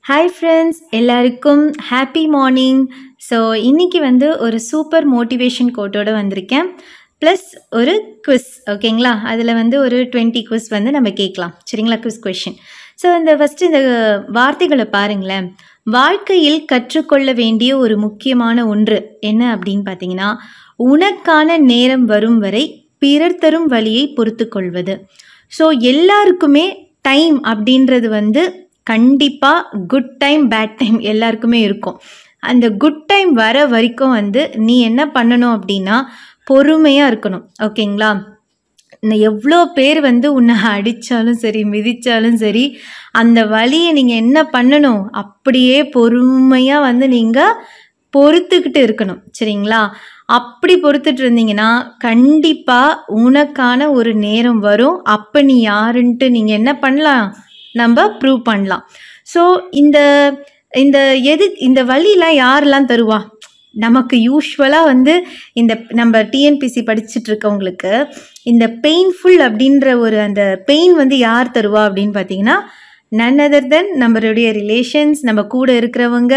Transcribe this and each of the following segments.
hi friends எல்லாருக்கும் happy morning so இன்றைக்கி வந்து ஒரு சூப்பர் மோட்டிவேஷன் கோட்டோட வந்திருக்கேன் ப்ளஸ் ஒரு குவிஸ் ஓகேங்களா அதில் வந்து ஒரு டுவெண்ட்டி குவிஸ் வந்து நம்ம கேட்கலாம் சரிங்களா குவிஸ் கொஷின் ஸோ இந்த ஃபஸ்ட்டு இந்த வார்த்தைகளை பாருங்களேன் வாழ்க்கையில் கற்றுக்கொள்ள வேண்டிய ஒரு முக்கியமான ஒன்று என்ன அப்படின்னு பார்த்தீங்கன்னா உனக்கான நேரம் வரும் வரை பிறர் தரும் வழியை பொறுத்து கொள்வது ஸோ எல்லாருக்குமே டைம் அப்படின்றது வந்து கண்டிப்பாக குட் டைம் பேட் டைம் எல்லாருக்குமே இருக்கும் அந்த குட் டைம் வர வரைக்கும் வந்து நீ என்ன பண்ணணும் அப்படின்னா பொறுமையாக இருக்கணும் ஓகேங்களா இன்னும் எவ்வளோ பேர் வந்து உன்னை அடித்தாலும் சரி மிதித்தாலும் சரி அந்த வழியை நீங்கள் என்ன பண்ணணும் அப்படியே பொறுமையாக வந்து நீங்கள் பொறுத்துக்கிட்டு இருக்கணும் சரிங்களா அப்படி பொறுத்துட்டு இருந்தீங்கன்னா கண்டிப்பாக உனக்கான ஒரு நேரம் வரும் அப்போ நீ யாருன்ட்டு நீங்கள் என்ன பண்ணலாம் நம்ம ப்ரூவ் பண்ணலாம் ஸோ இந்த இந்த எது இந்த வழியெலாம் யாரெல்லாம் தருவா நமக்கு யூஸ்வலாக வந்து இந்த நம்ம டிஎன்பிசி படிச்சுட்டு இருக்கவங்களுக்கு இந்த பெயின்ஃபுல் அப்படின்ற ஒரு அந்த பெயின் வந்து யார் தருவா அப்படின்னு பார்த்தீங்கன்னா நன் அதர் தென் நம்மளுடைய ரிலேஷன்ஸ் நம்ம கூட இருக்கிறவங்க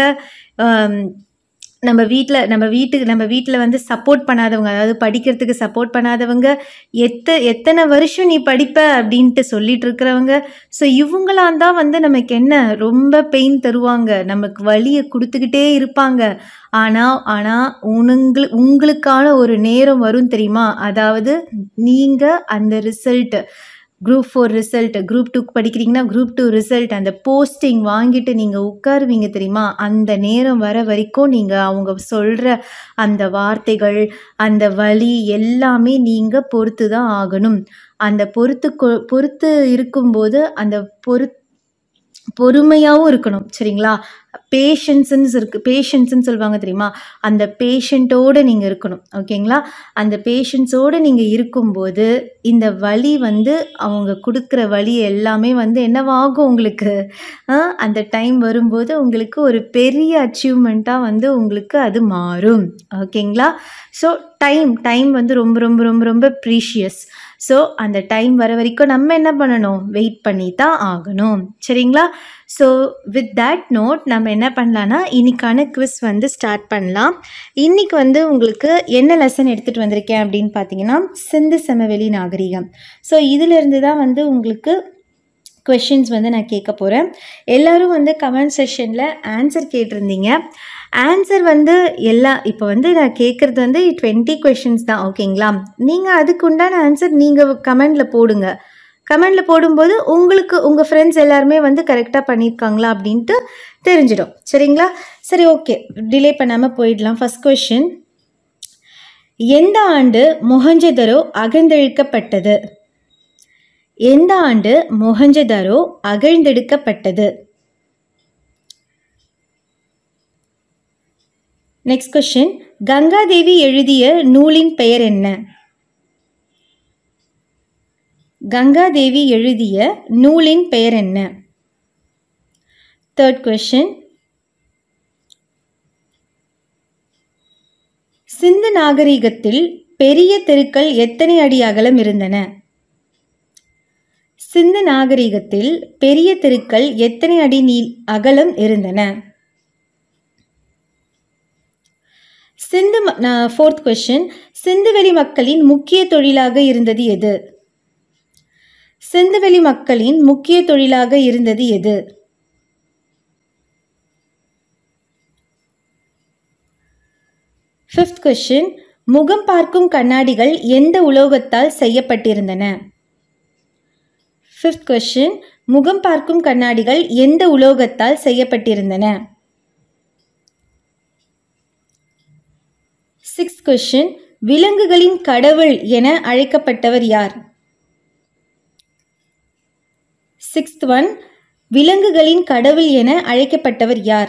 நம்ம வீட்டில் நம்ம வீட்டுக்கு நம்ம வீட்டில் வந்து சப்போர்ட் பண்ணாதவங்க அதாவது படிக்கிறதுக்கு சப்போர்ட் பண்ணாதவங்க எத்த எத்தனை வருஷம் நீ படிப்ப அப்படின்ட்டு சொல்லிட்டு இருக்கிறவங்க ஸோ இவங்களாம் தான் வந்து நமக்கு என்ன ரொம்ப பெயின் தருவாங்க நமக்கு வழியை கொடுத்துக்கிட்டே இருப்பாங்க ஆனால் ஆனால் உனங்களு உங்களுக்கான ஒரு நேரம் வரும் தெரியுமா அதாவது நீங்கள் அந்த result group four result group two படிக்கிறீங்கன்னா குரூப் டூ ரிசல்ட் அந்த போஸ்டிங் வாங்கிட்டு நீங்கள் உட்காருவீங்க தெரியுமா அந்த நேரம் வர வரைக்கும் நீங்கள் அவங்க சொல்கிற அந்த வார்த்தைகள் அந்த வழி எல்லாமே நீங்கள் பொறுத்து தான் ஆகணும் அந்த பொறுத்து பொறுத்து இருக்கும்போது அந்த பொறு பொறுமையாகவும் இருக்கணும் சரிங்களா பேஷன்ஸுன்னு இருக்கு பேஷன்ஸுன்னு சொல்லுவாங்க தெரியுமா அந்த பேஷண்ட்டோடு நீங்கள் இருக்கணும் ஓகேங்களா அந்த பேஷன்ஸோடு நீங்கள் இருக்கும்போது இந்த வழி வந்து அவங்க கொடுக்குற வழி எல்லாமே வந்து என்னவாகும் உங்களுக்கு அந்த டைம் வரும்போது உங்களுக்கு ஒரு பெரிய அச்சீவ்மெண்ட்டாக வந்து உங்களுக்கு அது மாறும் ஓகேங்களா ஸோ டைம் டைம் வந்து ரொம்ப ரொம்ப ரொம்ப ரொம்ப ப்ரீஷியஸ் ஸோ அந்த டைம் வர வரைக்கும் நம்ம என்ன பண்ணணும் வெயிட் பண்ணி தான் ஆகணும் சரிங்களா ஸோ வித் தேட் நோட் நம்ம என்ன பண்ணலான்னா இன்றைக்கான குவிஸ் வந்து ஸ்டார்ட் பண்ணலாம் இன்றைக்கி வந்து உங்களுக்கு என்ன லெசன் எடுத்துகிட்டு வந்திருக்கேன் அப்படின்னு பார்த்தீங்கன்னா சிந்து சமவெளி நாகரிகம் ஸோ இதிலிருந்து தான் வந்து உங்களுக்கு கொஷின்ஸ் வந்து நான் கேட்க போகிறேன் எல்லோரும் வந்து கமெண்ட் செஷனில் ஆன்சர் கேட்டிருந்தீங்க ஆன்சர் வந்து எல்லா இப்போ வந்து நான் கேட்குறது வந்து டுவெண்ட்டி கொஷின்ஸ் தான் ஓகேங்களா நீங்கள் அதுக்கு உண்டான ஆன்சர் நீங்கள் கமெண்டில் போடுங்க கமெண்டில் போடும்போது உங்களுக்கு உங்கள் ஃப்ரெண்ட்ஸ் எல்லாருமே வந்து கரெக்டாக பண்ணியிருக்காங்களா அப்படின்ட்டு தெரிஞ்சிடும் சரிங்களா சரி ஓகே டிலே பண்ணாமல் போயிடலாம் ஃபஸ்ட் கொஷின் எந்த ஆண்டு மொஹஞ்சதரோ அகழ்ந்தெழுக்கப்பட்டது எந்த ஆண்டு மொஹஞ்சதரோ அகழ்ந்தெடுக்கப்பட்டது நெக்ஸ்ட் கொஸ்டின் கங்காதேவி எழுதிய நூலின் பெயர் என்ன கங்காதேவி எழுதிய நூலின் பெயர் என்ன தேர்ட் கொஸ்டின் சிந்து நாகரிகத்தில் பெரிய தெருக்கள் எத்தனை அடி அகலம் இருந்தன சிந்து நாகரிகத்தில் பெரிய தெருக்கள் எத்தனை அடி நீள் அகலம் இருந்தன சிந்து ஃபோர்த் கொஸ்டின் சிந்துவெளி மக்களின் முக்கிய தொழிலாக இருந்தது எது சிந்துவெளி மக்களின் முக்கிய தொழிலாக இருந்தது எது ஃபிஃப்த் கொஸ்டின் முகம் பார்க்கும் கண்ணாடிகள் எந்த உலோகத்தால் செய்யப்பட்டிருந்தன ஃபிஃப்த் கொஸ்டின் முகம் பார்க்கும் கண்ணாடிகள் எந்த உலோகத்தால் செய்யப்பட்டிருந்தன சிக்ஸ் கொஸ்டின் விலங்குகளின் கடவுள் என அழைக்கப்பட்டவர் யார் சிக்ஸ்த் ஒன் விலங்குகளின் கடவுள் என அழைக்கப்பட்டவர் யார்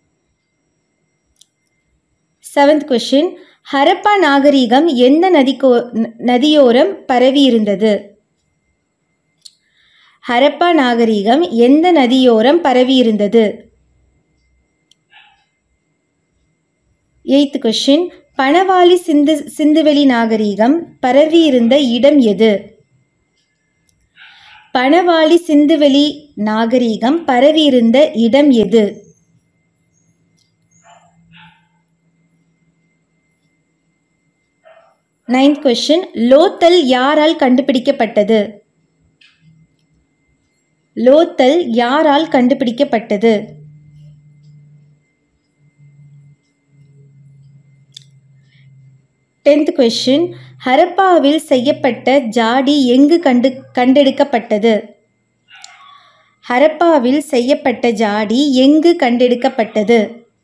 செவன்த் கொஸ்டின் ஹரப்பா நாகரீகம் எந்த நதிக்கோ நதியோரம் பரவி இருந்தது ஹரப்பா நாகரீகம் எந்த நதியோரம் பரவி இருந்தது எய்த் கொஸ்டின் பணவாளி சிந்து சிந்துவெளி நாகரீகம் பரவி இருந்த இடம் எது பணவாளி சிந்துவெளி நாகரீகம் பரவியிருந்த இடம் எது நைன்த் கொஸ்டின் லோத்தல் யாரால் கண்டுபிடிக்கப்பட்டது லோத்தல் யாரால் கண்டுபிடிக்கப்பட்டது டென்த் கொஸ்டின் ஹரப்பாவில் செய்யப்பட்ட ஜாடி எங்கு கண்டு கண்டெடுக்கப்பட்டது ஹரப்பாவில் செய்யப்பட்ட ஜாடி எங்கு கண்டெடுக்கப்பட்டது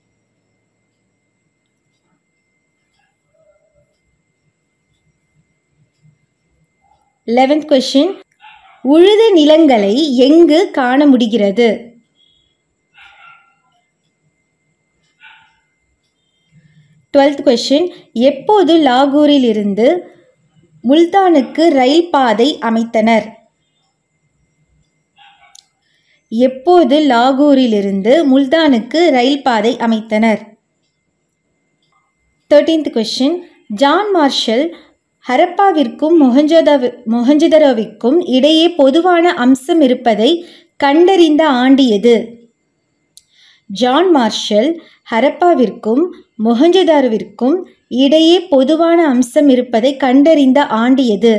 லெவன்த் கொஸ்டின் உழுத நிலங்களை எங்கு காண முடிகிறது டுவெல்த் கொஸ்டின் எப்போது லாகூரில் இருந்து முல்தானுக்கு ரயில் பாதை அமைத்தனர் எப்போது லாகூரிலிருந்து முல்தானுக்கு ரயில் பாதை அமைத்தனர் தேர்டீன்த் கொஸ்டின் ஜான் மார்ஷல் ஹரப்பாவிற்கும் மொஹஞ்சதாவி மொஹஞ்சதரோவிற்கும் இடையே பொதுவான அம்சம் இருப்பதை கண்டறிந்த ஆண்டு எது ஜான் மார்ஷல் ஹரப்பாவிற்கும் மொஹஞ்சதாரோவிற்கும் இடையே பொதுவான அம்சம் இருப்பதை கண்டறிந்த ஆண்டு எது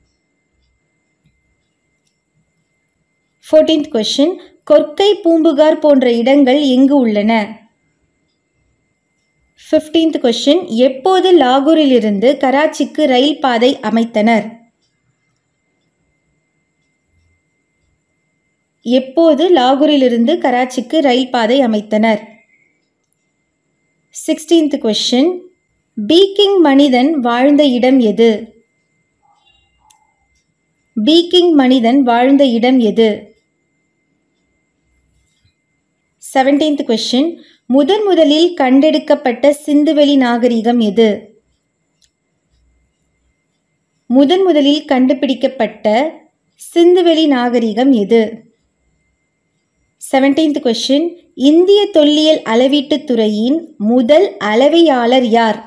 ஃபோர்டீன்த் கொஸ்டின் கொர்க்கை பூம்புகார் போன்ற இடங்கள் எங்கு உள்ளன ஃபிஃப்டீன்த் கொஸ்டின் எப்போது லாகூரிலிருந்து கராச்சிக்கு ரயில் பாதை அமைத்தனர் எப்போது லாகூரிலிருந்து கராச்சிக்கு ரயில் பாதை அமைத்தனர் சிக்ஸ்டீன்த் கொஸ்டின் பீக்கிங் மனிதன் வாழ்ந்த இடம் எது பீக்கிங் மனிதன் வாழ்ந்த இடம் எது செவன்டீன்த் கொஸ்டின் முதன் முதலில் கண்டெடுக்கப்பட்ட சிந்துவெளி நாகரிகம் எது முதன் முதலில் கண்டுபிடிக்கப்பட்ட சிந்துவெளி நாகரிகம் எது செவன்டீன்த் கொஸ்டின் இந்திய தொல்லியல் அளவீட்டுத் துறையின் முதல் அளவையாளர் யார்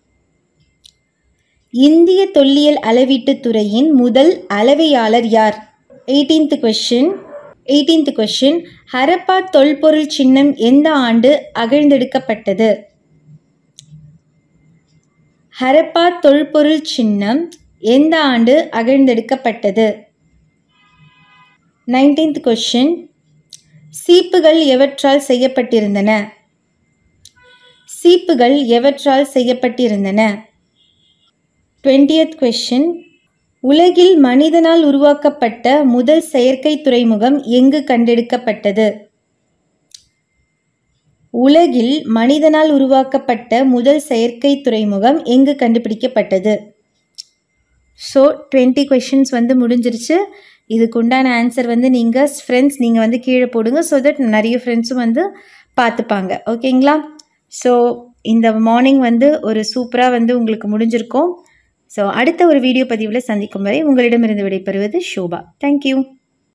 இந்திய தொல்லியல் அளவீட்டுத் துறையின் முதல் அளவையாளர் யார் eighteenth question eighteenth question Harappa தொல்பொருள் சின்னம் எந்த ஆண்டு அகழ்ந்தெடுக்கப்பட்டது ஹரப்பா தொல்பொருள் சின்னம் எந்த ஆண்டு அகழ்ந்தெடுக்கப்பட்டது நைன்டீன்த் கொஸ்டின் சீப்புகள் எவற்றால் செய்யப்பட்டிருந்தன சீப்புகள் எவற்றால் செய்யப்பட்டிருந்தன டுவெண்டியத் கொஸ்டின் உலகில் மனிதனால் உருவாக்கப்பட்ட முதல் செயற்கை துறைமுகம் எங்கு கண்டெடுக்கப்பட்டது உலகில் மனிதனால் உருவாக்கப்பட்ட முதல் செயற்கை துறைமுகம் எங்கு கண்டுபிடிக்கப்பட்டது ஸோ டுவெண்ட்டி கொஷின்ஸ் வந்து முடிஞ்சிருச்சு இதுக்கு உண்டான ஆன்சர் வந்து நீங்கள் ஃப்ரெண்ட்ஸ் நீங்கள் வந்து கீழே போடுங்க ஸோ தட் நிறைய ஃப்ரெண்ட்ஸும் வந்து பார்த்துப்பாங்க ஓகேங்களா ஸோ இந்த மார்னிங் வந்து ஒரு சூப்பராக வந்து உங்களுக்கு முடிஞ்சிருக்கும் ஸோ அடுத்த ஒரு வீடியோ பதிவில் சந்திக்கும் வரை உங்களிடமிருந்து விடைபெறுவது ஷோபா தேங்க்யூ